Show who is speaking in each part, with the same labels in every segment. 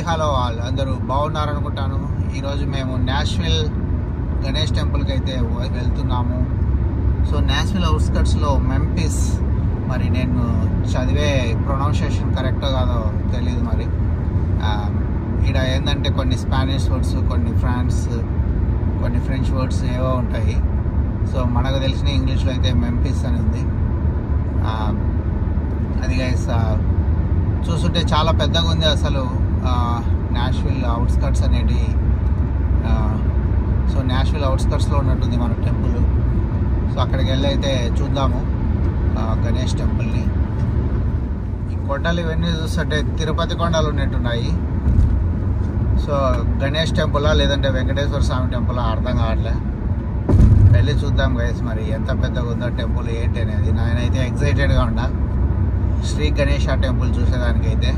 Speaker 1: Hello వాళ్ళు అందరూ బాగున్నారు అనుకుంటాను ఈరోజు మేము నేషనల్ గణేష్ టెంపుల్కి అయితే వె- వెళ్తున్నాము సో నేషనల్ అవుట్స్కట్స్లో మెంపిస్ మరి నేను చదివే ప్రొనౌన్సియేషన్ కరెక్టో కాదో తెలియదు మరి ఇక్కడ ఏంటంటే కొన్ని స్పానిష్ వర్డ్స్ కొన్ని ఫ్రాన్స్ కొన్ని ఫ్రెంచ్ వర్డ్స్ ఏవో ఉంటాయి సో మనకు తెలిసిన ఇంగ్లీష్లో అయితే మెంపిస్ అని ఉంది ఆ, అది గైస్ చూస్తుంటే చాలా పెద్దగా ఉంది అసలు నేషనల్ అవుట్స్కట్స్ అనేటి సో నేషనల్ అవుట్స్కట్స్లో ఉన్నట్టుంది మన టెంపుల్ సో అక్కడికి వెళ్ళి అయితే చూద్దాము ఆ, గణేష్ టెంపుల్ని ఈ కొండలు ఇవన్నీ చూస్తుంటే తిరుపతి కొండలు ఉన్నట్టున్నాయి సో గణేష్ టెంపులా లేదంటే వెంకటేశ్వర స్వామి టెంపులా అర్థం కావట్లే వెళ్ళి చూద్దాం గైస్ మరి ఎంత పెద్దగా ఉందో టెంపుల్ ఏంటి అనేది నేనైతే ఎక్సైటెడ్గా ఉన్నా శ్రీ గణేష టెంపుల్ చూసేదానికైతే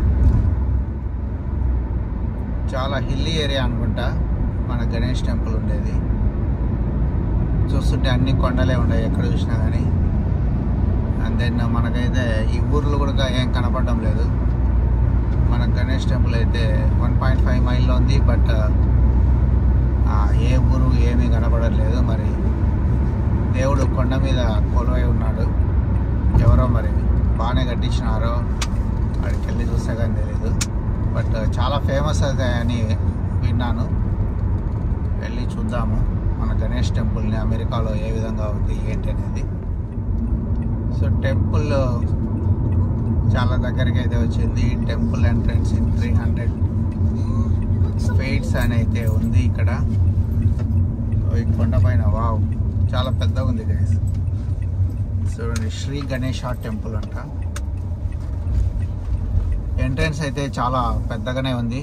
Speaker 1: చాలా హిల్లీ ఏరియా అనుకుంటా మన గణేష్ టెంపుల్ ఉండేది చూస్తుంటే అన్ని కొండలే ఉన్నాయి ఎక్కడ చూసినా కానీ అండ్ దెన్ మనకైతే ఈ ఊర్లు కూడా ఏం కనపడడం లేదు మన గణేష్ టెంపుల్ అయితే వన్ పాయింట్ ఫైవ్ మైల్లో ఉంది బట్ ఏ ఊరు ఏమీ కనపడట్లేదు మరి దేవుడు కొండ మీద కొలువై ఉన్నాడు ఎవరో మరి బాగానే కట్టించినారో అక్కడికి వెళ్ళి చూస్తే కానీ తెలియదు బట్ చాలా ఫేమస్ అది అని విన్నాను వెళ్ళి చూద్దాము మన గణేష్ టెంపుల్ని అమెరికాలో ఏ విధంగా ఉంది ఏంటి అనేది సో టెంపుల్ చాలా దగ్గరికి అయితే వచ్చింది temple entrance in three hundred feets అని అయితే ఉంది ఇక్కడ ఈ కొండ పైన వావ్ చాలా పెద్దగా ఉంది గైస్ చూడండి శ్రీ గణేష టెంపుల్ అంట ఎంట్రన్స్ అయితే చాలా పెద్దగానే ఉంది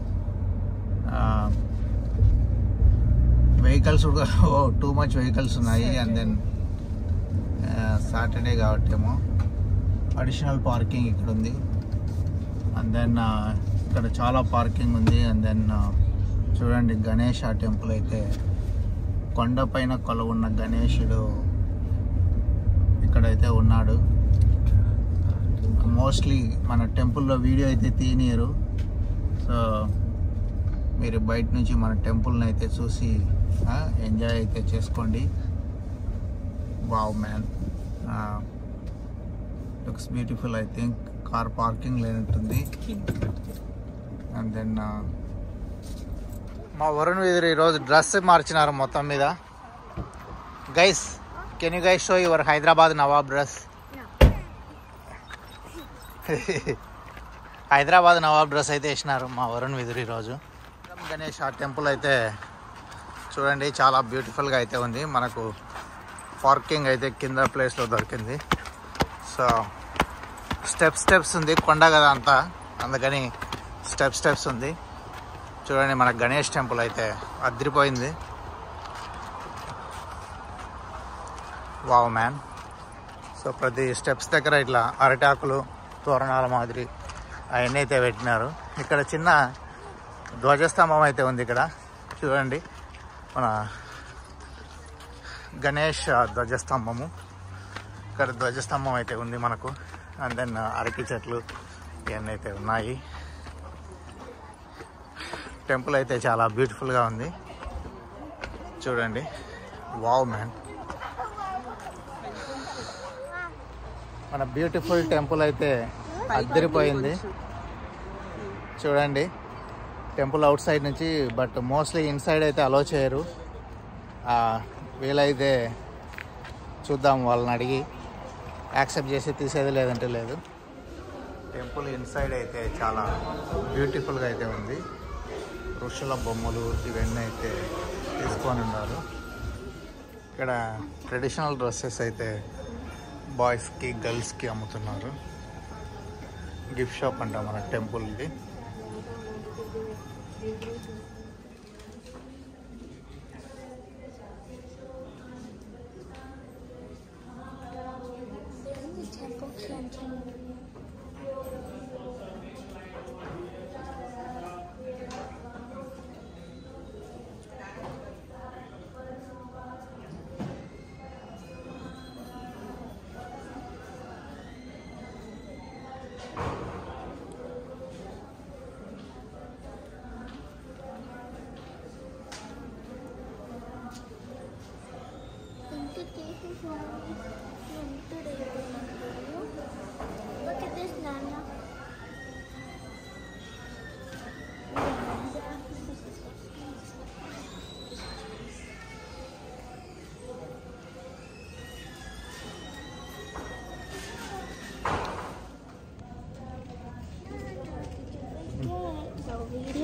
Speaker 1: వెహికల్స్ కూడా ఓ టూ మచ్ వెహికల్స్ ఉన్నాయి అండ్ దెన్ సాటర్డే కాబట్టేమో అడిషనల్ పార్కింగ్ ఇక్కడ ఉంది అండ్ దెన్ ఇక్కడ చాలా పార్కింగ్ ఉంది అండ్ దెన్ చూడండి గణేష్ ఆ టెంపుల్ అయితే కొండపైన కొలువున్న గణేషుడు ఇక్కడైతే ఉన్నాడు మోస్ట్లీ మన టెంపుల్లో వీడియో అయితే తీయనియరు సో మీరు బయట నుంచి మన టెంపుల్ని అయితే చూసి ఎంజాయ్ అయితే చేసుకోండి wow man looks beautiful I think car parking లేనట్టుంది అండ్ దెన్ మా వరుణ్ వీధులు ఈరోజు డ్రెస్ మార్చినారు మొత్తం మీద guys can you guys show your Hyderabad nawab dress Hyderabad nawab dress అయితే వేసినారు మా వరుణ్ వీధులు ఈరోజు గణేష్ ఆ టెంపుల్ అయితే చూడండి చాలా బ్యూటిఫుల్గా అయితే ఉంది మనకు పార్కింగ్ అయితే కింద ప్లేస్లో దొరికింది సో స్టెప్ స్టెప్స్ ఉంది కొండ కదా అంతా అందుకని స్టెప్ స్టెప్స్ ఉంది చూడండి మన గణేష్ టెంపుల్ అయితే అదిరిపోయింది వావ్ మ్యాన్ సో ప్రతి స్టెప్స్ దగ్గర ఇట్లా అరటాకులు తోరణాల మాదిరి అవన్నీ అయితే పెట్టినారు ఇక్కడ చిన్న ధ్వజస్తంభం అయితే ఉంది ఇక్కడ చూడండి మన గణేష్ ధ్వజస్తంభము ఇక్కడ ధ్వజస్తంభం అయితే ఉంది మనకు అండ్ దెన్ అరటి చెట్లు ఇవన్నీ అయితే ఉన్నాయి టెంపుల్ అయితే చాలా బ్యూటిఫుల్గా ఉంది చూడండి వావ్ మ్యాన్ మన బ్యూటిఫుల్ టెంపుల్ అయితే అద్దరిపోయింది చూడండి టెంపుల్ అవుట్ సైడ్ నుంచి బట్ మోస్ట్లీ ఇన్సైడ్ అయితే అలో చేయరు ఆ, వీలైతే చూద్దాం వాళ్ళని అడిగి యాక్సెప్ట్ చేసి తీసేది లేదంటే లేదు టెంపుల్ ఇన్సైడ్ అయితే చాలా బ్యూటిఫుల్గా అయితే ఉంది ఋషుల బొమ్మలు ఇవన్నీ అయితే తీసుకొని ఉన్నారు ఇక్కడ ట్రెడిషనల్ డ్రెస్సెస్ అయితే బాయ్స్కి గర్ల్స్కి అమ్ముతున్నారు గిఫ్ట్ షాప్ అంట మన టెంపుల్ది
Speaker 2: the temple canteen.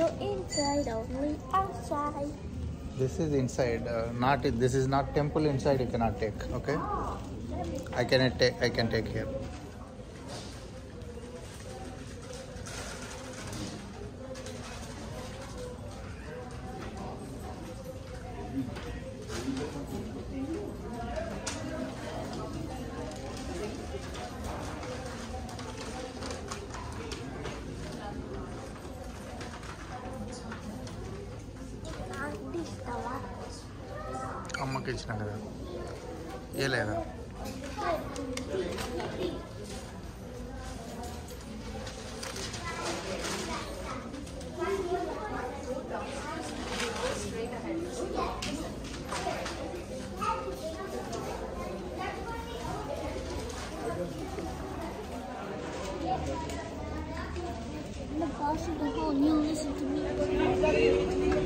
Speaker 2: inside, only outside.
Speaker 1: This is inside, uh, not this is not temple inside. You cannot take. Okay, I cannot take. I can take here.
Speaker 2: అందిస్తావా
Speaker 1: అమ్మకి ఇచ్చిన కదా ఏ లేదా
Speaker 2: The boss of the whole new listen to me.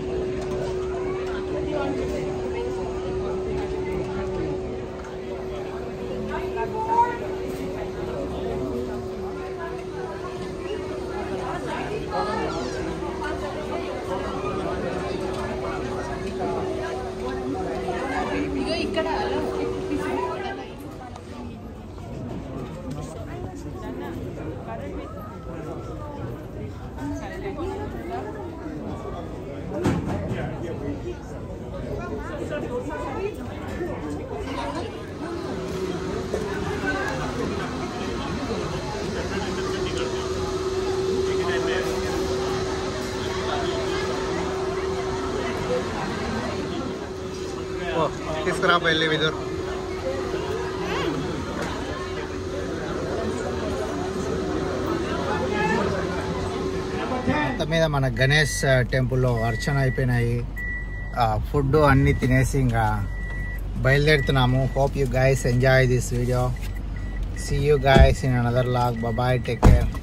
Speaker 1: ఓ తీసుకురా వెళ్ళి విదుర్ మొత్తం మీద మన గణేష్ టెంపుల్లో అర్చన అయిపోయినాయి ఫుడ్ అన్ని తినేసి ఇంకా బయలుదేరుతున్నాము hope you guys enjoy this video see you guys in another log bye take care